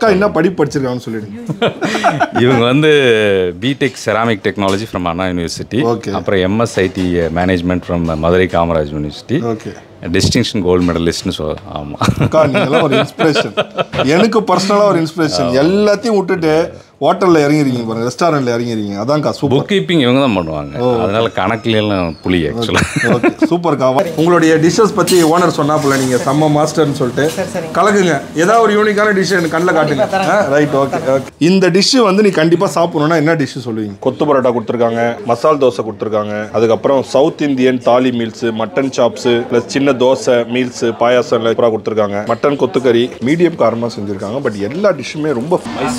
அக்கா என்ன படிப்பு படிச்சிருக்காங்கன்னு சொல்லிடுங்க இவங்க வந்து BTech ceramic technology from Anna university Okay. அப்புறம் MSIT management from Madurai Kamaraj university okay distinction gold மெடலிஸ்ட்னு சொல் ஆமாம் அக்கா நீங்களாம் ஒரு இன்ஸ்பிரேஷன் எனக்கு பர்சனலாக ஒரு இன்ஸ்பிரேஷன் எல்லாத்தையும் விட்டுட்டு ஹோட்டலில் இறங்கிருக்கீங்க பாருங்க ரெஸ்டாரண்ட்ல இறங்கிருக்கீங்க அதான்க்கா சூப்பர் புக் கீப்பிங் இவங்க தான் பண்ணுவாங்க அதனால கணக்குல எல்லாம் புளி ஆக்சுவலாக ஓகே சூப்பர்க்கா உங்களுடைய டிஷ்ஷஸ் பற்றி ஓனர் சொன்னாப்புல நீங்கள் செம்ம மாஸ்டர்னு சொல்லிட்டு கலக்குங்க ஏதாவது ஒரு யூனிக்கான டிஷ் எனக்கு கண்ணில் காட்டுங்க ரைட் ஓகே ஓகே இந்த டிஷ்ஷு வந்து நீ கண்டிப்பாக சாப்பிடணும்னா என்ன டிஷ்ஷு சொல்லுவீங்க கொத்து பரோட்டா கொடுத்துருக்காங்க மசால் தோசை கொடுத்துருக்காங்க அதுக்கப்புறம் south Indian thali meals mutton chops plus சின்ன தோசை மீல்ஸ் பாயாசம் எல்லாம் சூப்பராக கொடுத்துருக்காங்க மட்டன் கொத்துக்கறி மீடியம் காரமாக செஞ்சுருக்காங்க பட் எல்லா டிஷ்ஷுமே ரொம்ப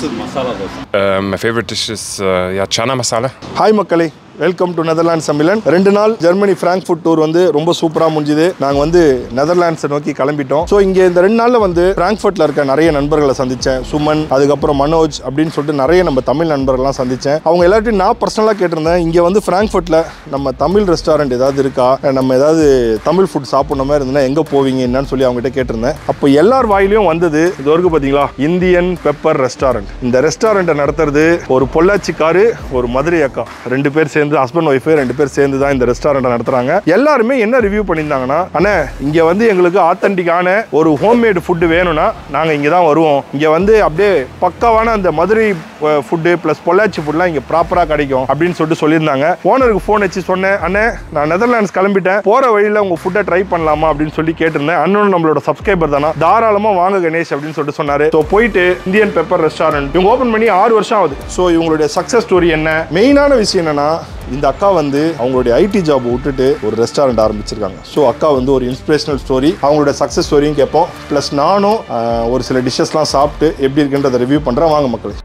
Uh, my favorite dish is uh, yeah, chana masala. Hi மக்களே வெல்கம் டு நெதர்லாண்ட்ஸ் சமிலன் ரெண்டு நாள் ஜெர்மனி ஃப்ராங்க்ஃபுட் டூர் வந்து ரொம்ப சூப்பராக முடிஞ்சுது நாங்கள் வந்து நெதர்லாண்ட்ஸை நோக்கி கிளம்பிட்டோம் ஸோ இங்கே இந்த ரெண்டு நாளில் வந்து ஃப்ராங்க்ஃபர்ட்டில் இருக்க நிறைய நண்பர்களை சந்தித்தேன் சுமன் அதுக்கப்புறம் மனோஜ் அப்படின்னு சொல்லிட்டு நிறைய நம்ம தமிழ் நண்பர்கள்லாம் சந்தித்தேன் அவங்க எல்லாத்தையும் நான் பர்சனலாக கேட்டிருந்தேன் இங்கே வந்து ஃப்ராங்க்ஃபர்ட்டில் நம்ம தமிழ் ரெஸ்டாரண்ட் ஏதாவது இருக்கா நம்ம ஏதாவது தமிழ் ஃபுட் சாப்பிட்ற மாதிரி இருந்ததுன்னா எங்கே போவீங்க என்னன்னு சொல்லி அவங்ககிட்ட கேட்டிருந்தேன் அப்போ எல்லார் வாயிலையும் வந்தது இது வரைக்கும் பார்த்தீங்களா இந்தியன் பெப்பர் ரெஸ்டாரண்ட் இந்த ரெஸ்டாரண்ட்டை நடத்துறது ஒரு பொள்ளாச்சிக்காரு ஒரு மதுரை அக்கா ரெண்டு பேர் சேர்ந்து ஹஸ்பண்ட் ஒய்ஃபு ரெண்டு பேர் சேர்ந்து தான் இந்த ரெஸ்டாரண்ட்டை நடத்துறாங்க எல்லாருமே என்ன ரிவ்யூ பண்ணியிருந்தாங்கன்னா அண்ணே இங்கே வந்து எங்களுக்கு ஆத்தென்டிக்கான ஒரு ஹோம்மேடு ஃபுட்டு வேணும்னா நாங்கள் இங்கே தான் வருவோம் இங்கே வந்து அப்படியே பக்காவான அந்த மதுரை ஃபுட்டு ப்ளஸ் பொள்ளாச்சி ஃபுட்லாம் இங்கே ப்ராப்பராக கிடைக்கும் அப்படின்னு சொல்லிட்டு சொல்லியிருந்தாங்க ஓனருக்கு ஃபோன் வச்சு சொன்னேன் அண்ணே நான் நெதர்லாண்ட்ஸ் கிளம்பிட்டேன் போகிற வழியில் உங்கள் ஃபுட்டை ட்ரை பண்ணலாமா அப்படின்னு சொல்லி கேட்டிருந்தேன் அண்ணனும் நம்மளோட சப்ஸ்கிரைபர் தானா தாராளமாக வாங்க கணேஷ் அப்படின்னு சொல்லிட்டு சொன்னார் ஸோ போயிட்டு இந்தியன் பெப்பர் ரெஸ்டாரண்ட் இவங்க ஓப்பன் பண்ணி ஆறு வருஷம் ஆகுது ஸோ இவங்களுடைய சக்ஸஸ் ஸ்டோரி என்ன மெயினான விஷயம் என்னன்னா இந்த அக்கா வந்து அவங்களுடைய ஐடி ஜாப் விட்டுட்டு ஒரு ரெஸ்டாரண்ட் ஆரம்பிச்சிருக்காங்க ஸோ அக்கா வந்து ஒரு இன்ஸ்பிரேஷனல் ஸ்டோரி அவங்களோட சக்ஸஸ் ஸ்டோரியும் கேட்போம் ப்ளஸ் நானும் ஆஹ், ஒரு சில டிஷ்ஷஸ்லாம் சாப்பிட்டு எப்படி இருக்குன்றதை ரிவ்யூ பண்ணுறேன் வாங்க மக்களே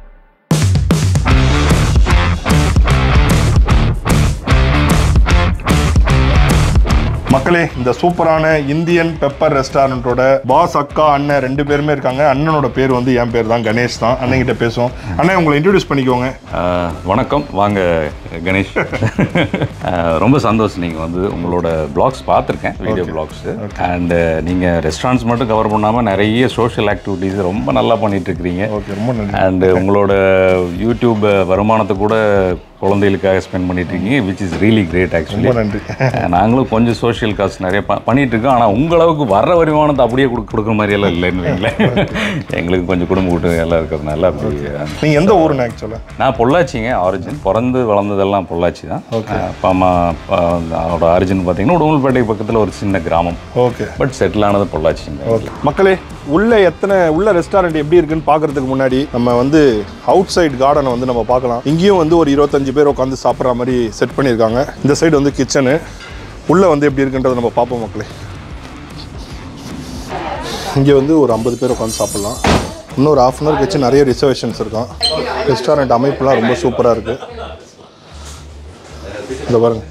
மக்களே இந்த சூப்பரான இந்தியன் பெப்பர் ரெஸ்டாரண்ட்டோட பாஸ் அக்கா அண்ணன் ரெண்டு பேருமே இருக்காங்க அண்ணனோட பேர் வந்து என் பேர் தான் கணேஷ் தான் அண்ணன் கிட்ட பேசுவோம் அண்ணன் உங்களை இன்ட்ரடியூஸ் பண்ணிக்கோங்க ஆஹ் வணக்கம் வாங்க கணேஷ் ஆஹ் ரொம்ப சந்தோஷம் நீங்கள் வந்து உங்களோட பிளாக்ஸ் பார்த்துருக்கேன் வீடியோ பிளாக்ஸ் அண்டு நீங்கள் ரெஸ்டாரண்ட்ஸ் மட்டும் கவர் பண்ணாமல் நிறைய சோஷியல் ஆக்டிவிட்டீஸ் ரொம்ப நல்லா பண்ணிட்டு இருக்கிறீங்க ஓகே ரொம்ப நன்றி அண்டு உங்களோட யூடியூப் வருமானத்தை கூட குழந்தைகளுக்காக ஸ்பெண்ட் பண்ணிட்டு இருக்கீங்க which is really great actually ரொம்ப நன்றி நாங்களும் கொஞ்சம் சோஷியல் காஸ்ட் நிறைய ப- பண்ணிட்டு இருக்கோம் ஆனால் உங்க அளவுக்கு வர்ற வருமானத்தை அப்படியே கொடு கொடுக்குற மாதிரி எல்லாம் இல்லைன்னு வைங்களேன் எங்களுக்கு கொஞ்சம் குடும்ப கூட்டம் எல்லாம் இருக்கிறதுனால அப்படி நீங்க எந்த ஊருண்ணே ஆக்சுவலாக நான் பொள்ளாச்சிங்க ஆரிஜின் பிறந்து வளர்ந்ததெல்லாம் பொள்ளாச்சி தான் அப்பா அம்மா அப்பா வந்து அவரோட ஆரிஜின் பார்த்தீங்கன்னா உடுமல்பேட்டை பக்கத்தில் ஒரு சின்ன கிராமம் ஓகே பட் செட்டில் ஆனது பொள்ளாச்சிங்க ஓகே மக்களே உள்ள எத்தனை உள்ள ரெஸ்டாரண்ட் எப்படி இருக்குன்னு பார்க்கறதுக்கு முன்னாடி நம்ம வந்து அவுட் சைடு கார்டனை வந்து நம்ம பார்க்கலாம் இங்கேயும் வந்து ஒரு இருபத்தஞ்சு பேர் உட்காந்து சாப்பிட்ற மாதிரி செட் பண்ணியிருக்காங்க இந்த சைடு வந்து கிச்சனு உள்ள வந்து எப்படி இருக்குன்றதை நம்ம பார்ப்போம் மக்களே இங்கே வந்து ஒரு ஐம்பது பேர் உட்காந்து சாப்பிட்லாம் இன்னும் ஒரு ஆஃப் அன் ஹவர் கழிச்சு நிறைய ரிசர்வேஷன்ஸ் இருக்கும் ரெஸ்டாரண்ட் அமைப்புலாம் ரொம்ப சூப்பராக இருக்குது இந்த பாருங்க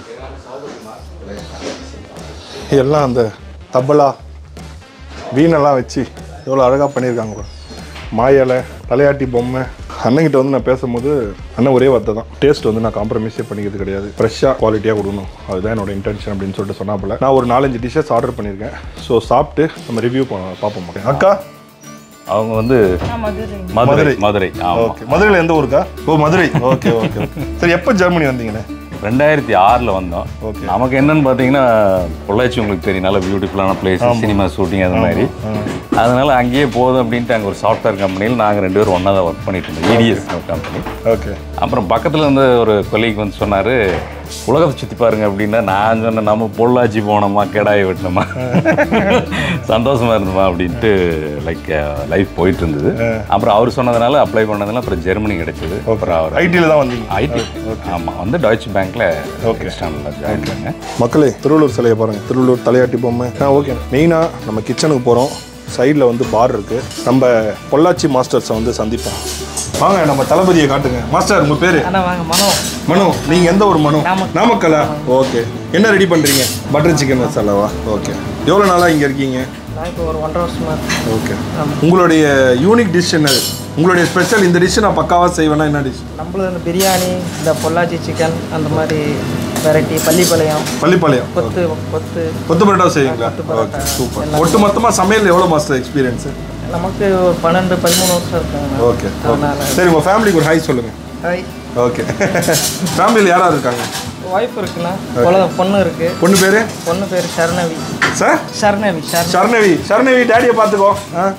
எல்லாம் அந்த தபலா வீணெல்லாம் வச்சு எவ்வளோ அழகாக பண்ணியிருக்காங்க பாரு. மாயலை தலையாட்டி பொம்மை அண்ணன்கிட்ட வந்து நான் பேசும்போது அண்ணன் ஒரே வார்த்தை தான் டேஸ்ட் வந்து நான் காம்ப்ரமைஸே பண்ணிக்கிறது கிடையாது ஃப்ரெஷ்ஷாக குவாலிட்டியாக கொடுக்கணும் அதுதான் என்னோட இன்டென்ஷன் அப்படின்னு சொல்லிட்டு சொன்னாப்புல நான் ஒரு நாலஞ்சு டிஷ்ஷஸ் ஆர்டர் பண்ணியிருக்கேன் ஸோ சாப்பிட்டு நம்ம ரிவ்யூ பார்ப்போம் மக்களே. அக்கா அவங்க வந்து மதுரை மதுரை. மதுரை ஆமாம் ஓகே மதுரையில் எந்த ஊருக்கா ஓ மதுரை ஓகே ஓகே ஓகே சரி எப்போ ஜெர்மனி வந்தீங்கண்ணே ரெண்டாயிரத்தி ஆறில் வந்தோம் Okay. நமக்கு என்னன்னு பார்த்தீங்கன்னா பொள்ளாச்சி உங்களுக்கு தெரியும் நல்ல பியூட்டிஃபுல்லான பிளேஸ் சினிமா ஷூட்டிங் அது மாதிரி அதனால அங்கேயே போதும் அப்படின்ட்டு அங்கே ஒரு சாஃப்ட்வேர் கம்பெனியில் நாங்கள் ரெண்டு பேரும் ஒன்றா தான் ஒர்க் பண்ணிட்டு இருந்தோம் இடிஎஸ் கம்பெனி ஓகே அப்புறம் பக்கத்தில் இருந்து ஒரு கொல்லிக்கு வந்து சொன்னார் உலகத்தை சுற்றி பாருங்க அப்படின்னா நான் சொன்னேன் நம்ம பொள்ளாச்சி போனோமா கெடாயை வெட்டினோமா சந்தோஷமா இருந்தோமா அப்படின்ட்டு லைக் லைஃப் போயிட்டு இருந்தது அப்புறம் அவர் சொன்னதுனால அப்ளை பண்ணதுனால அப்புறம் ஜெர்மனி கிடைச்சது அப்புறம் அவர் ஐடியில் தான் வந்தீங்க ஐடி ஆமாம் வந்து டாய்ச் பேங்க்கில் ஓகே ஸ்டாண்டில் ஜாயின் பண்ணேன் மக்களே திருவள்ளூர் சிலையை பாருங்க திருவள்ளூர் தலையாட்டி பொம்மை ஆ ஓகே மெயினாக நம்ம கிச்சனுக்கு போகிறோம் சைடில் வந்து பார் இருக்குது நம்ம பொள்ளாச்சி மாஸ்டர்ஸை வந்து சந்திப்போம் வாங்க நம்ம தளபதியை காட்டுங்க மாஸ்டர் உங்கள் பேர் அண்ணா வாங்க மனோ மனு நீங்கள் எந்த ஒரு மனு நாமக்கல். நாமக்கலா ஓகே என்ன ரெடி பண்ணுறீங்க பட்டர் சிக்கன் மசாலாவா ஓகே எவ்வளோ நாளாக இங்கே இருக்கீங்க நான் இப்போ ஒரு ஒன்றரை வருஷமா இருக்கேன். ஓகே உங்களுடைய யூனிக் டிஷ் என்னது உங்களுடைய ஸ்பெஷல் இந்த டிஷ் நான் பக்காவாக செய்வேன்னா என்ன டிஷ் நம்மளது இந்த பிரியாணி இந்த பொள்ளாச்சி சிக்கன் அந்த மாதிரி வெரைட்டி பள்ளிப்பாளையம் பள்ளிப்பாளையம் கொத்து கொத்து கொத்து பரோட்டா செய்வீங்களா கொத்து பரோட்டா. ஓகே சூப்பர் ஒட்டு மொத்தமாக சமையல் எவ்வளோ மாஸ்டர் எக்ஸ்பீரியன்ஸு நமக்கு ஒரு பன்னெண்டு பதிமூணு வருஷம் இருக்குங்க ஓகே அதனால சரி உங்கள் ஃபேமிலிக்கு ஒரு ஹாய் சொல்லுங்கள் ஹாய் ஓகே ஃபேமிலியில் யாராவது இருக்காங்க ஒய்ஃப் இருக்குண்ணா குழந்தை பொண்ணு இருக்கு பொண்ணு பேர் பொண்ணு பேர் சரணவி சார் சரணவி சரண் சரணவி சரணவி டேடியை பார்த்துக்கோ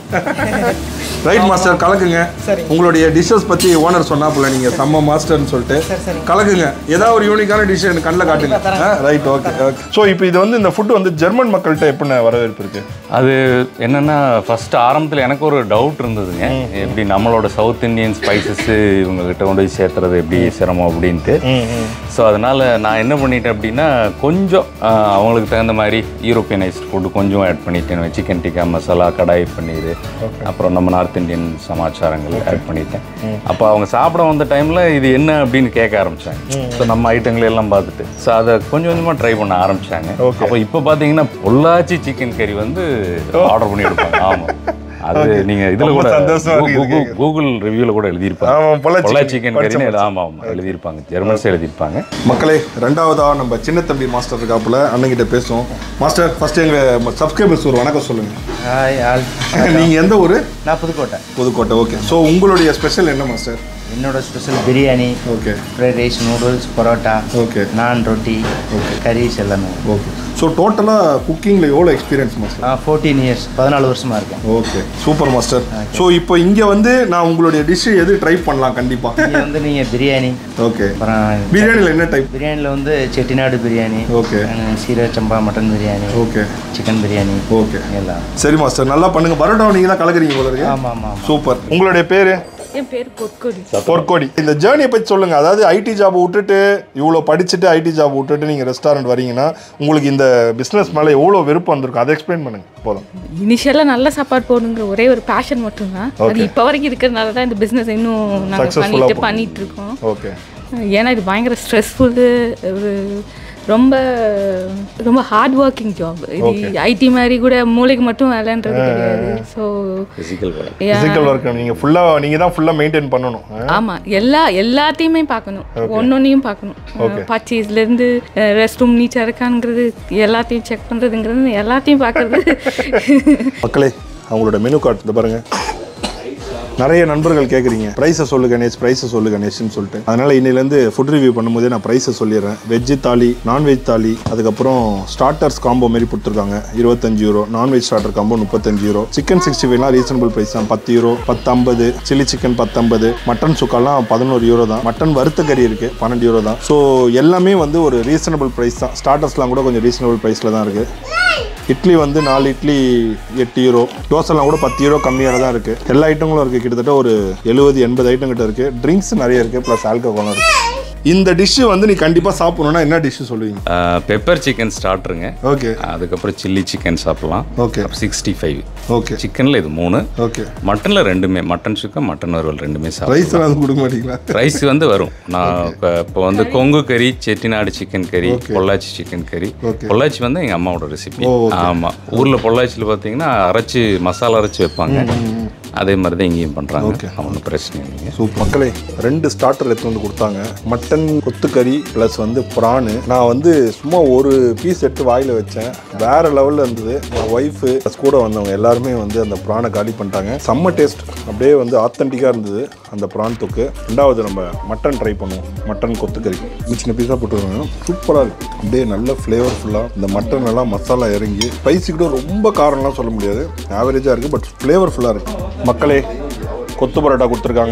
ரைட் மாஸ்டர் கலக்குங்க சரி. உங்களுடைய டிஷ்ஷஸ் பற்றி ஓனர் சொன்னாப்புல நீங்கள் செம்ம மாஸ்டர்னு சொல்லிட்டு சரி சரி கலக்குங்க ஏதாவது ஒரு யூனிக்கான டிஷ் எனக்கு கண்ணில் காட்டுங்க ரைட் ஓகே ஓகே ஸோ இப்போ இது வந்து இந்த ஃபுட் வந்து ஜெர்மன் மக்கள்கிட்ட எப்படி வரவேற்பு இருக்கு அது என்னன்னா ஃபர்ஸ்ட் ஆரம்பத்தில் எனக்கு ஒரு டவுட் இருந்ததுங்க எப்படி நம்மளோட சவுத் இந்தியன் ஸ்பைசஸ் இவங்க கிட்ட கொண்டு போய் சேர்த்துறது எப்படி சிரமம் அப்படின்ட்டு ஸோ அதனால நான் என்ன பண்ணிட்டேன் அப்படின்னா கொஞ்சம் ஆஹ், அவங்களுக்கு தகுந்த மாதிரி யூரோப்பியனைஸ்ட் ஃபுட்டு கொஞ்சம் ஆட் பண்ணிட்டேன் சிக்கன் டிக்கா மசாலா கடாய் பன்னீர் அப்புறம் நம்ம நார்த் இந்தியன் சமாச்சாரங்கள் ஆட் பண்ணிட்டேன் அப்போ அவங்க சாப்பிட வந்த டைமில் இது என்ன அப்படின்னு கேட்க ஆரம்பிச்சாங்க ஸோ நம்ம ஐட்டங்களை எல்லாம் பார்த்துட்டு ஸோ அதை கொஞ்சம் கொஞ்சமாக ட்ரை பண்ண ஆரம்பிச்சாங்க Okay. அப்போ இப்போ பார்த்தீங்கன்னா பொள்ளாச்சி சிக்கன் கறி வந்து ஆர்டர் பண்ணி எடுப்பாங்க ஆமாம் அது நீங்க இதுல ரொம்ப கூட சந்தோஷமா இருக்கு இது கூகுள் கூகுள் ரிவ்யூல கூட எழுதியிருப்பாங்க ஆமா, பொள்ளாச்சி பொள்ளாச்சி chicken சிக்கன் கறின்னு ஆமா ஆமா எழுதியிருப்பாங்க ஜெர்மன்ஸ் எழுதியிருப்பாங்க மக்களே ரெண்டாவதா நம்ம சின்ன தம்பி மாஸ்டர் இருக்காப்புல அண்ணன்கிட்ட பேசுவோம் மாஸ்டர் ஃபர்ஸ்ட் எங்க சப்ஸ்கிரைபர்ஸ் ஒரு வணக்கம் சொல்லுங்க ஹாய் ஆல் நீங்க எந்த ஊரு நான் புதுக்கோட்டை புதுக்கோட்டை ஓகே ஸோ உங்களுடைய ஸ்பெஷல் என்ன மாஸ்டர் என்னோட special biryani okay fried rice noodles parotta okay naan roti curries எல்லாமே ஓகே ஸோ டோட்டலாக குக்கிங்கில் எவ்வளோ எக்ஸ்பீரியன்ஸ் மாஸ்டர் நான் ஃபோர்டீன் இயர்ஸ் பதினாலு வருஷமா இருக்கேன் ஓகே சூப்பர் மாஸ்டர் ஸோ இப்போ இங்கே வந்து நான் உங்களுடைய டிஷ் எது ட்ரை பண்ணலாம் கண்டிப்பாக இங்கே வந்து நீங்கள் பிரியாணி ஓகே அப்புறம் பிரியாணியில் என்ன டைப் பிரியாணியில் வந்து செட்டிநாடு பிரியாணி ஓகே அஹ் seeraga samba mutton biryani okay chicken biryani okay எல்லாம் சரி மாஸ்டர் நல்லா பண்ணுங்க பரோட்டா நீங்கள் தான் கலக்குறீங்க போல இருக்கு ஆமாம் ஆமாம் ஆமாம் சூப்பர் உங்களுடைய பேர் என் பேர் பொற்கொடி பொற்கோடி இந்த ஜேர்னியை பற்றி சொல்லுங்க அதாவது ஐடி ஜாப் விட்டுட்டு இவ்வளோ படிச்சுட்டு ஐடி ஜாப் விட்டுட்டு நீங்கள் ரெஸ்டாரண்ட் வரீங்கன்னா உங்களுக்கு இந்த பிஸ்னஸ் மேலே எவ்வளோ விருப்பம் வந்திருக்கும் அதை எக்ஸ்பிளைன் பண்ணுங்க போதும் இனிஷியலாக நல்ல சாப்பாடு போடணுங்கிற ஒரே ஒரு பேஷன் மட்டும்தான் அது இப்போ வரைக்கும் இருக்கிறதுனால தான் இந்த பிஸ்னஸ் இன்னும் நாங்கள் Successful-ஆ பண்ணிட்டு போகுது. பண்ணிட்டு இருக்கோம் ஓகே ஏன்னா இது பயங்கர ஸ்ட்ரெஸ்ஃபுல்லு ஒரு ரொம்ப ரொம்ப ஹார்ட் ஒர்க்கிங் ஜாப் இது ஐடி மாதிரி கூட மூளைக்கு மட்டும் வேலைன்றது கிடையாது ஸோ பிசிக்கல் வேலை ஃபிசிக்கல் ஒர்க் நீங்கள் ஃபுல்லாக நீங்கள் தான் ஃபுல்லாக மெயின்டைன் பண்ணணும் ஆமாம் எல்லா எல்லாத்தையுமே பார்க்கணும் ஒன்னொன்னையும் பார்க்கணும் பர்ச்சேஸ்லேருந்து ரெஸ்ட் ரூம் நீச்சாக இருக்காங்கிறது எல்லாத்தையும் செக் பண்ணுறதுங்கிறது எல்லாத்தையும் பார்க்கறது மக்களே அவங்களோட மெனு கார்டு இந்த பாருங்க நிறைய நண்பர்கள் கேட்குறீங்க ப்ரைஸை சொல்லு கணேஷ் ப்ரைஸை சொல்லு கணேஷ்னு சொல்லிட்டு அதனால இன்னிலேருந்து ஃபுட் ரிவ்யூ பண்ணும்போதே நான் ப்ரைஸை சொல்லிடுறேன் வெஜ்ஜு தாலி நான்வெஜ் தாலி அதுக்கப்புறம் ஸ்டார்டர்ஸ் காம்போ மாரி கொடுத்துருக்காங்க இருபத்தஞ்சு யூரோ நான்வெஜ் ஸ்டார்டர் காம்போ முப்பத்தஞ்சு யூரோ சிக்கன் சிக்ஸ்டி ஃபைவ்லாம் ரீசனபிள் ப்ரைஸ் தான் பத்து யூரோ பத்து ஐம்பது சில்லி சிக்கன் பத்தம்பது மட்டன் சுக்காலாம் பதினோரு யூரோ தான் மட்டன் வறுத்த கறி இருக்குது பன்னெண்டு யூரோ தான் ஸோ எல்லாமே வந்து ஒரு ரீசனபிள் ப்ரைஸ் தான் ஸ்டார்டர்ஸ்லாம் கூட கொஞ்சம் ரீசனபிள் ப்ரைஸில் தான் இருக்குது இட்லி வந்து நாலு இட்லி எட்டு யூரோ தோசைலாம் கூட பத்து யூரோ கம்மியாக தான் இருக்குது எல்லா ஐட்டங்களும் இருக்குது கிட்டத்தட்ட ஒரு எழுபது எண்பது ஐட்டம் கிட்ட இருக்குது ட்ரிங்க்ஸ் நிறைய இருக்குது ப்ளஸ் ஆல்கஹாலும் இருக்குது இந்த டிஷ்ஷு வந்து நீ கண்டிப்பாக சாப்பிடணும்னா என்ன டிஷ்ஷு சொல்லுவீங்க பெப்பர் சிக்கன் ஸ்டார்டருங்க ஓகே அதுக்கப்புறம் சில்லி சிக்கன் சாப்பிடலாம் ஓகே சிக்ஸ்டி ஃபைவ் ஓகே சிக்கனில் இது மூணு ஓகே மட்டனில் ரெண்டுமே மட்டன் சுக்கா மட்டன் வறுவல் ரெண்டுமே சாப்பிடலாம் ரைஸ் எல்லாம் கொடுக்க மாட்டீங்களா ரைஸ் வந்து வரும் நான் இப்போ இப்போ வந்து கொங்கு கறி செட்டிநாடு சிக்கன் கறி பொள்ளாச்சி சிக்கன் கறி Okay. பொள்ளாச்சி வந்து எங்கள் அம்மாவோட ரெசிபி ஓ, okay. ஆமாம் ஊரில் பொள்ளாச்சியில் பார்த்தீங்கன்னா அரைச்சி மசாலா அரைச்சி வைப்பாங்க அதே மாதிரி தான் இங்கேயும் பண்ணுறாங்க ஒன்றும் பிரச்சனை இல்லைங்க சூப்பர் மக்களே ரெண்டு ஸ்டார்டர் எடுத்து வந்து கொடுத்தாங்க மட்டன் கொத்துக்கறி ப்ளஸ் வந்து ப்ரானு நான் வந்து சும்மா ஒரு பீஸ் எடுத்து வாயில் வச்சேன் வேற லெவலில் இருந்தது என் ஒய்ஃபு கூட வந்தவங்க எல்லாருமே வந்து அந்த ப்ரானை காலி பண்ணிட்டாங்க செம்ம டேஸ்ட் அப்படியே வந்து ஆத்தென்டிக்காக இருந்தது அந்த ப்ரான் தொக்கு ரெண்டாவது நம்ம மட்டன் ட்ரை பண்ணுவோம் மட்டன் கொத்துக்கறி சின்ன சின்ன பீஸாக போட்டுருவாங்க சூப்பராக இருக்கு அப்படியே நல்ல ஃப்ளேவர்ஃபுல்லாக இந்த மட்டன் எல்லாம் மசாலா இறங்கி ஸ்பைசி கூட ரொம்ப காரம்லாம் சொல்ல முடியாது ஆவரேஜாக இருக்குது பட் ஃப்ளேவர்ஃபுல்லாக இருக்குது மக்களே கொத்து பரோட்டா கொடுத்துருக்காங்க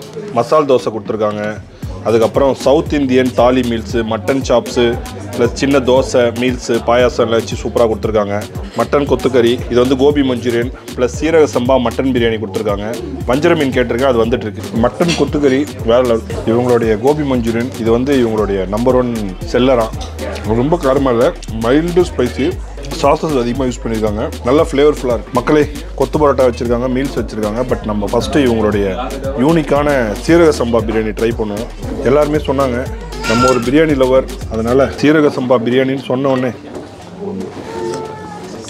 மசால் தோசை கொடுத்துருக்காங்க அதுக்கப்புறம் south Indian thali meals mutton chops plus சின்ன தோசை மீல்ஸு பாயாசம் எல்லாம் வச்சு சூப்பராக கொடுத்துருக்காங்க மட்டன் கொத்துக்கறி இது வந்து கோபி மஞ்சூரியன் ப்ளஸ் சீரக சம்பா மட்டன் பிரியாணி கொடுத்துருக்காங்க வஞ்சர மீன் கேட்டிருக்கேன் அது வந்துட்டு இருக்கு மட்டன் கொத்துக்கறி வேற level. இவங்களுடைய கோபி மஞ்சூரியன் இது வந்து இவங்களுடைய நம்பர் ஒன் செல்லரா ரொம்ப காரமாக இல்லை மைல்டு ஸ்பைசி சாசஸ் அதிகமாக யூஸ் பண்ணியிருக்காங்க நல்ல ஃப்ளேவர்ஃபுல்லாக இருக்குது மக்களே கொத்து பரோட்டா வச்சுருக்காங்க மீல்ஸ் வச்சுருக்காங்க பட் நம்ம ஃபஸ்ட்டு இவங்களுடைய யூனிக்கான சீரக சம்பா பிரியாணி ட்ரை பண்ணுவோம் எல்லாருமே சொன்னாங்க நம்ம ஒரு பிரியாணி லவர் அதனால் சீரக சம்பா பிரியாணின்னு சொன்ன உடனே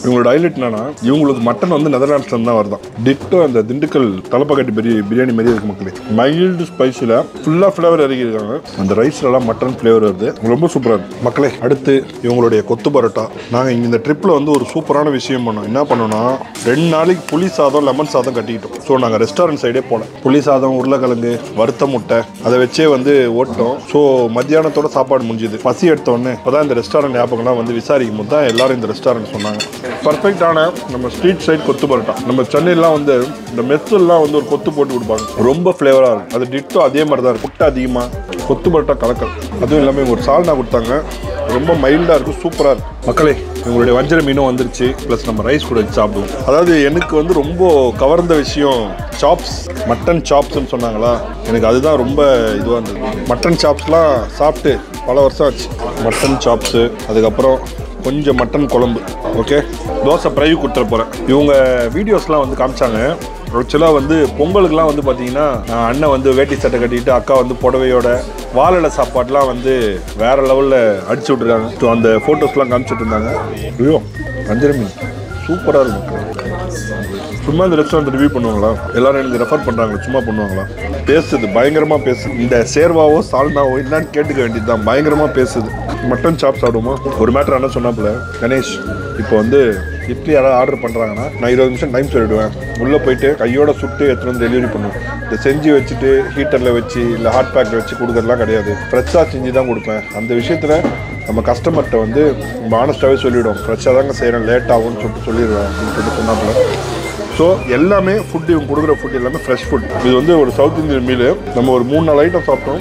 இவங்களோட ஹைலைட் என்னன்னா இவங்களுக்கு மட்டன் வந்து நெதர்லாண்ட்ஸ்ல தான் வருதான் டிட்டோ அந்த திண்டுக்கல் தலப்பக்கட்டி பெரிய பிரியாணி மாதிரி இருக்கு மக்களே மைல்டு ஸ்பைஸில் ஃபுல்லாக ஃப்ளேவர் இறக்கியிருக்காங்க அந்த ரைஸ்லலாம் மட்டன் ஃப்ளேவர் வருது ரொம்ப சூப்பராக இருக்கு மக்களே அடுத்து இவங்களுடைய கொத்து பரோட்டா நாங்கள் இங்கே இந்த ட்ரிப்பில் வந்து ஒரு சூப்பரான விஷயம் பண்ணோம் என்ன பண்ணோம்னா ரெண்டு நாளைக்கு புளி சாதம் லெமன் சாதம் கட்டிக்கிட்டோம் ஸோ நாங்கள் ரெஸ்டாரண்ட் சைடே போல புளி சாதம் உருளைக்கிழங்கு வறுத்த முட்டை அதை வச்சே வந்து ஓட்டோம் ஸோ மத்தியானத்தோட சாப்பாடு முடிஞ்சுது பசி எடுத்த உடனே இப்போதான் இந்த ரெஸ்டாரண்ட் ஞாபகம்லாம் வந்து விசாரிக்கும் போது தான் எல்லாரும் இந்த ரெஸ்டாரண்ட் சொன்னாங்க பர்ஃபெக்டான நம்ம ஸ்ட்ரீட் சைட் கொத்து பரோட்டா நம்ம சென்னையிலாம் வந்து இந்த மெஸ்ஸெல்லாம் வந்து ஒரு கொத்து போட்டு கொடுப்பாங்க ரொம்ப ஃப்ளேவராக இருக்கும் அது டிட்டோ அதே மாதிரி தான் இருக்கும் முட்டை அதிகமாக கொத்து பரோட்டா கலக்கல் அதுவும் இல்லாமல் ஒரு சால்னா கொடுத்தாங்க ரொம்ப மைல்டாக இருக்கும் சூப்பராக இருக்கும் மக்களே உங்களுடைய வஞ்சர மீனும் வந்துருச்சு ப்ளஸ் நம்ம ரைஸ் கூட வச்சு சாப்பிடுவோம் அதாவது எனக்கு வந்து ரொம்ப கவர்ந்த விஷயம் சாப்ஸ் மட்டன் சாப்ஸ்ன்னு சொன்னாங்களா எனக்கு அதுதான் ரொம்ப இதுவாக இருந்தது மட்டன் சாப்ஸ்லாம் சாப்பிட்டு பல வருஷம் ஆச்சு மட்டன் சாப்ஸு அதுக்கப்புறம் கொஞ்சம் மட்டன் குழம்பு ஓகே தோசை ஃப்ரை கொடுத்துட போகிறேன் இவங்க வீடியோஸ்லாம் வந்து காமிச்சாங்க ஆக்சுவலாக வந்து பொங்கலுக்குலாம் வந்து பார்த்தீங்கன்னா அஹ், அண்ணன் வந்து வேட்டி சட்டை கட்டிட்டு அக்கா வந்து புடவையோட வாழலை சாப்பாடுலாம் வந்து வேற லெவலில் அடிச்சு விட்ருக்காங்க ஸோ அந்த ஃபோட்டோஸ்லாம் காமிச்சிட்டு இருந்தாங்க ஐயோ அஞ்சரை மீன் சூப்பராக இருக்கும் சும்மா இந்த ரெஸ்டாரண்ட் ரிவ்யூ பண்ணுவாங்களா எல்லாரும் எனக்கு ரெஃபர் பண்ணுறாங்க சும்மா பண்ணுவாங்களா பேசுது பயங்கரமாக பேசுது இந்த சேர்வாவோ சால்னாவோ என்னன்னு கேட்டுக்க வேண்டியது தான் பயங்கரமாக பேசுது மட்டன் சாப் சாப்பிடுவோமா ஒரு மேட்டர் என்ன சொன்னாப்புல கணேஷ் இப்போ வந்து இட்லி யாராவது ஆர்டர் பண்ணுறாங்கன்னா நான் இருபது நிமிஷம் டைம் சொல்லிவிடுவேன் உள்ளே போயிட்டு கையோட சுட்டு எடுத்துகிட்டு வந்து டெலிவரி பண்ணுவேன் இந்த செஞ்சு வச்சுட்டு ஹீட்டரில் வச்சு இல்லை ஹாட் பேக்கில் வச்சு கொடுக்கறதுலாம் கிடையாது ஃப்ரெஷ்ஷாக செஞ்சு தான் கொடுப்பேன் அந்த விஷயத்தில் நம்ம கஸ்டமர்கிட்ட வந்து நம்ம ஆனஸ்டாகவே சொல்லிவிடுவோம் ஃப்ரெஷ்ஷாக தாங்க செய்கிறேன் லேட் ஆகும்னு சொல்லிட்டு சொல்லிடுவேன் அப்படின்னு சொல்லிட்டு சொன்னாப்புல ஸோ எல்லாமே ஃபுட் இவங்க கொடுக்குற ஃபுட் எல்லாமே ஃப்ரெஷ் ஃபுட் இது வந்து ஒரு சவுத் இந்தியன் மீல் நம்ம ஒரு மூணு நாலு ஐட்டம் சாப்பிட்டோம்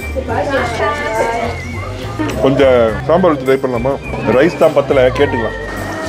கொஞ்சம் சாம்பார் வச்சு ட்ரை பண்ணலாமா ரைஸ் தான் பத்தல கேட்டுக்கலாம்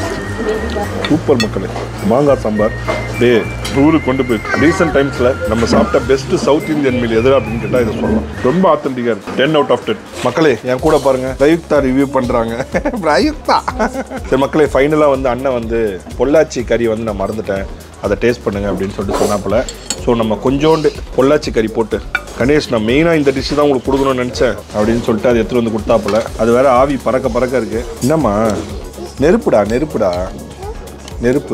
சூப்பர் மக்களே மாங்காய் சாம்பார் டே ஊருக்கு கொண்டு போய் ரீசெண்ட் டைம்ஸில் நம்ம சாப்பிட்ட பெஸ்ட் சவுத் இந்தியன் மீல் எது அப்படின்னு கேட்டால் இதை சொல்லலாம் ரொம்ப ஆத்தென்டிக்காக இருக்கு டென் அவுட் ஆஃப் டென் மக்களே என் கூட பாருங்க ரயுக்தா ரிவ்யூ பண்ணுறாங்க ரயுக்தா சரி மக்களே ஃபைனலாக வந்து அண்ணன் வந்து பொள்ளாச்சி கறி வந்து நான் மறந்துட்டேன் அதை டேஸ்ட் பண்ணுங்க அப்படின்னு சொல்லிட்டு சொன்னாப்புல ஸோ நம்ம கொஞ்சோண்டு பொள்ளாச்சி கறி போட்டு கணேஷ் நான் மெயினாக இந்த டிஷ்ஷு தான் உங்களுக்கு கொடுக்கணும்னு நினச்சேன் அப்படின்னு சொல்லிட்டு அதை எடுத்துகிட்டு வந்து கொடுத்தாப்புல அது வேற ஆவி பறக்க பறக்க இருக்கு என்னம்மா நெருப்புடா நெருப்புடா நெருப்பு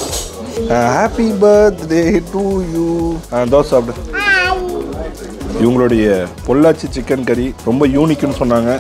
happy birthday to you dosa சாப்பிடு இவங்களுடைய பொள்ளாச்சி சிக்கன் கறி ரொம்ப யூனிக்னு சொன்னாங்க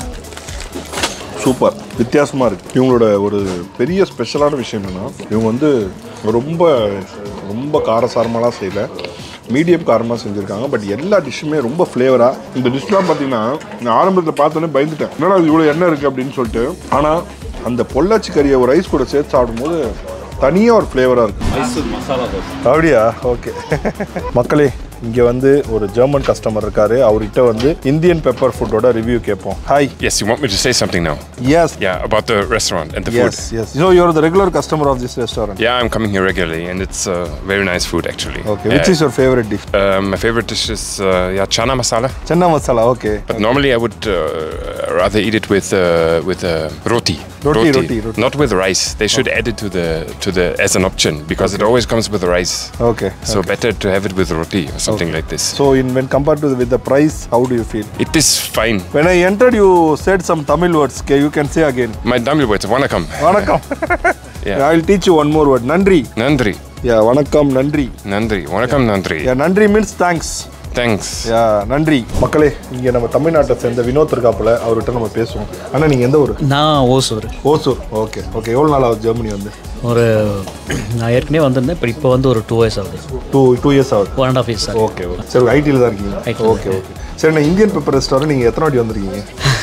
சூப்பர் வித்தியாசமாக இருக்குது இவங்களோட ஒரு பெரிய ஸ்பெஷலான விஷயம் என்னென்னா இவங்க வந்து ரொம்ப ரொம்ப காரசாரமாலாம் செய்யல மீடியம் காரமாக செஞ்சுருக்காங்க பட் எல்லா டிஷ்ஷுமே ரொம்ப ஃப்ளேவராக இந்த டிஷ்லாம் பார்த்தீங்கன்னா நான் ஆரம்பத்தில் பார்த்தோன்னே பயந்துட்டேன் என்னடா இது இவ்வளோ எண்ணெய் இருக்குது அப்படின்னு சொல்லிட்டு ஆனால் அந்த பொள்ளாச்சி கறியை ஒரு ரைஸ் கூட சேர்த்து சாப்பிடும்போது தனியாக ஒரு ஃப்ளேவராக இருக்குது மசாலா தோசை அப்படியா ஓகே மக்களே இங்கே வந்து ஒரு ஜெர்மன் கஸ்டமர் இருக்காரு அவர்கிட்ட வந்து இந்தியன் பெப்பர் ஃபுட்டோட ரிவ்யூ கேட்போம் hi Yes, you want me to say something now? Yes Yeah, about the restaurant and the yes food. Yes so you are the regular customer of this restaurant Yeah, I'm coming here regularly, and it's uh, very nice food actually. Okay which is your favourite dish Uh, my favorite dish is uh, yeah chana masala, chana masala okay but normally I would uh, rather eat it with uh, with uh, roti. Roti, roti, roti. Not with rice. They should add it to the to the as an option because it always comes with rice. Okay So better to have it with roti or something like this. So in when compared to with the price how do you feel It is fine. When I entered you said some Tamil words okay you can say again My Tamil words, vanakkam. வணக்கம் Yeah. I will teach you one more word நன்றி Nandri. Yeah வணக்கம் நன்றி Nandri. Vanakkam Nandri. யா நன்றி means thanks Thanks. யா நன்றி மக்களே இங்கே நம்ம தமிழ்நாட்டை சேர்ந்த வினோத் இருக்காப்புல அவர்கிட்ட நம்ம பேசுவோம் அண்ணா நீங்கள் எந்த ஊர் நான் ஓசூர் ஓசூர் ஓகே ஓகே எவ்வளோ நாள் ஆகுது ஜெர்மனி வந்து ஒரு நான் ஏற்கனவே வந்திருந்தேன் இப்போ இப்போ வந்து ஒரு டூ இயர்ஸ் ஆகுது டூ டூ இயர்ஸ் ஆகுது one and half years sir okay okay சரி ஐடியில் தான் இருக்கீங்க IT ல ஓகே ஓகே சரி நான் இந்தியன் பெப்பர் ரெஸ்டாரண்ட் நீங்கள் எத்தனை வாட்டி வந்திருக்கீங்க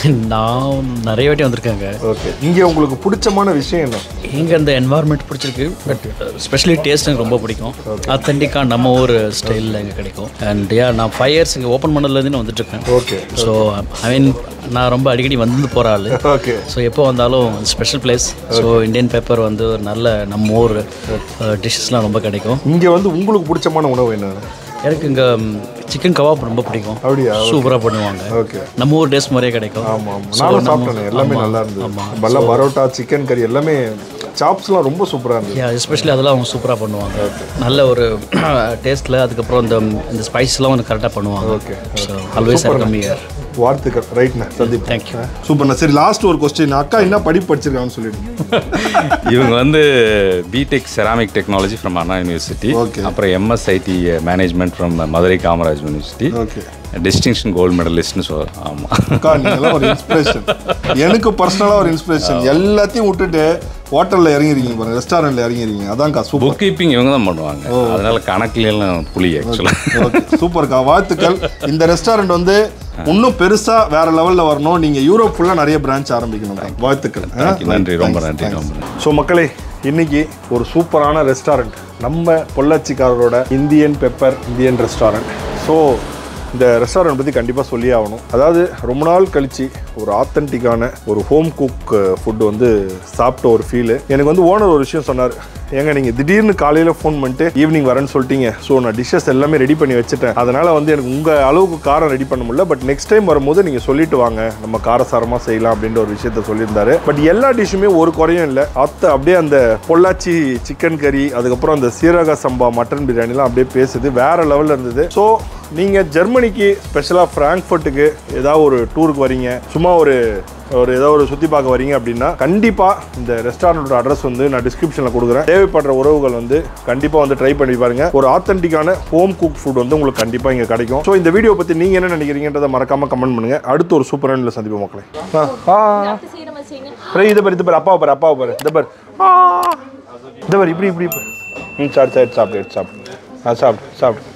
நான் நிறைய வாட்டி வந்திருக்கேங்க ஓகே இங்கே உங்களுக்கு பிடிச்சமான விஷயம் என்ன இங்கே அந்த என்வாயர்மெண்ட் பிடிச்சிருக்கு பட் ஸ்பெஷலி டேஸ்ட் எனக்கு ரொம்ப பிடிக்கும் அத்தன்டிக்காக நம்ம ஊர் ஸ்டைலில் இங்கே கிடைக்கும் அண்ட் யா நான் ஃபைவ் இயர்ஸ் இங்கே ஓப்பன் பண்ணதுலேருந்து நான் வந்துட்டுருக்கேன் ஓகே ஸோ ஐ மீன் நான் ரொம்ப அடிக்கடி வந்து போகிற ஆள் ஓகே ஸோ எப்போ வந்தாலும் special place so Indian pepper வந்து ஒரு நல்ல நம்ம ஊர் டிஷ்ஷஸ்லாம் ரொம்ப கிடைக்கும் இங்கே வந்து உங்களுக்கு பிடிச்சமான உணவு என்ன எனக்கு இங்கே சிக்கன் கபாப் ரொம்ப பிடிக்கும் அப்படியா சூப்பராக பண்ணுவாங்க ஓகே நம்ம ஊர் டேஸ்ட் மாதிரியே கிடைக்கும் ஆமாம் ஆமாம் நானும் சாப்பிட்டேன் எல்லாமே நல்லா இருந்தது பல்லாம் பரோட்டா சிக்கன் கறி எல்லாமே சாப்ஸ்லாம் ரொம்ப சூப்பராக இருந்தது யா எஸ்பெஷலி அதெல்லாம் அவங்க சூப்பராக பண்ணுவாங்க நல்ல ஒரு டேஸ்ட்டில் அதுக்கப்புறம் இந்த இந்த ஸ்பைஸ்லாம் வந்து கரெக்டாக பண்ணுவாங்க okay so always welcome here வாழ்த்துக்கள் ரைட்ண்ணா சந்தீப் Thank you. சூப்பர்ண்ணா சரி லாஸ்ட் ஒரு கொஸ்டின் அக்கா என்ன படிப்பு படிச்சிருக்காங்கன்னு சொல்லிடுங்க இவங்க வந்து BTech ceramic technology from Anna university Okay. அப்புறம் MSIT management from Madurai Kamaraj university okay distinction gold மெடலிஸ்ட்னு சொல் ஆமாம் அக்கா நீங்களாம் ஒரு இன்ஸ்பிரேஷன் எனக்கு பர்சனலாக ஒரு இன்ஸ்பிரேஷன் எல்லாத்தையும் விட்டுட்டு ஹோட்டலில் இறங்கிருக்கீங்க பாருங்க ரெஸ்டாரண்ட்டில் இறங்கிருக்கீங்க அதான்க்கா சூப்பர் புக் கீப்பிங் இவங்க தான் பண்ணுவாங்க அதனால கணக்குலாம் புளி ஆக்சுவலாக ஓகே சூப்பர்க்கா வாழ்த்துக்கள் இந்த ரெஸ்டாரண்ட் வந்து இன்னும் பெருசா வேற லெவல்ல வரணும் நீங்க யூரோப் ஃபுல்லா நிறைய பிரான்ச் ஆரம்பிக்கணும் வாழ்த்துக்கள் நன்றி ரொம்ப நன்றி ரொம்ப நன்றி ஸோ மக்களே இன்னைக்கு ஒரு சூப்பரான ரெஸ்டாரண்ட் நம்ம பொள்ளாச்சிக்காரரோட Indian pepper Indian restaurant so இந்த ரெஸ்டாரண்ட் பற்றி கண்டிப்பாக சொல்லி ஆகணும் அதாவது ரொம்ப நாள் கழிச்சு ஒரு ஆத்தென்டிக்கான ஒரு ஹோம் குக் ஃபுட் வந்து சாப்பிட்ட ஒரு ஃபீலு எனக்கு வந்து ஓனர் ஒரு விஷயம் சொன்னார் ஏங்க நீங்கள் திடீர்னு காலையில் ஃபோன் பண்ணிட்டு ஈவினிங் வரேன்னு சொல்லிட்டீங்க ஸோ நான் டிஷ்ஷஸ் எல்லாமே ரெடி பண்ணி வச்சுட்டேன் அதனால் வந்து எனக்கு உங்கள் அளவுக்கு காரம் ரெடி பண்ண முடியல பட் நெக்ஸ்ட் டைம் வரும்போது நீங்கள் சொல்லிட்டு வாங்க நம்ம காரசாரமாக செய்யலாம் அப்படின்ற ஒரு விஷயத்த சொல்லியிருந்தாரு பட் எல்லா டிஷ்ஷுமே ஒரு குறையும் இல்லை அத்தை அப்படியே அந்த பொள்ளாச்சி சிக்கன் கறி அதுக்கப்புறம் அந்த சீரக சம்பா மட்டன் பிரியாணிலாம் அப்படியே பேசுது வேற லெவலில் இருந்தது ஸோ நீங்கள் ஜெர்மனிக்கு ஸ்பெஷலாக ஃப்ராங்க்ஃபர்ட்டுக்கு ஏதாவது ஒரு டூருக்கு வரீங்க சும்மா ஒரு ஒரு ஏதோ ஒரு சுற்றி பார்க்க வரீங்க அப்படின்னா கண்டிப்பாக இந்த ரெஸ்டாரண்ட்டோட அட்ரஸ் வந்து நான் டிஸ்கிரிப்ஷனில் கொடுக்குறேன் தேவைப்படுற உறவுகள் வந்து கண்டிப்பாக வந்து ட்ரை பண்ணி பாருங்க ஒரு ஆத்தென்டிக்கான ஹோம் குக் ஃபுட் வந்து உங்களுக்கு கண்டிப்பாக இங்கே கிடைக்கும் ஸோ இந்த வீடியோ பற்றி நீங்கள் என்ன நினைக்கிறீங்கன்றதை மறக்காம கமெண்ட் பண்ணுங்க அடுத்து ஒரு சூப்பரான சந்திப்பு மக்களே ஆ, ஆ சரி இதை பாரு இது பாரு அப்பாவை பாரு அப்பாவை பாரு இந்த பாரு ஆ, இந்த பாரு இப்படி இப்படி இப்படி ம் சாப்பிட்டு சாப்பிட்டு சாப்பிட்டு சாப்பிட்டு ஆ சாப்பிட்டு சாப்பிட்டு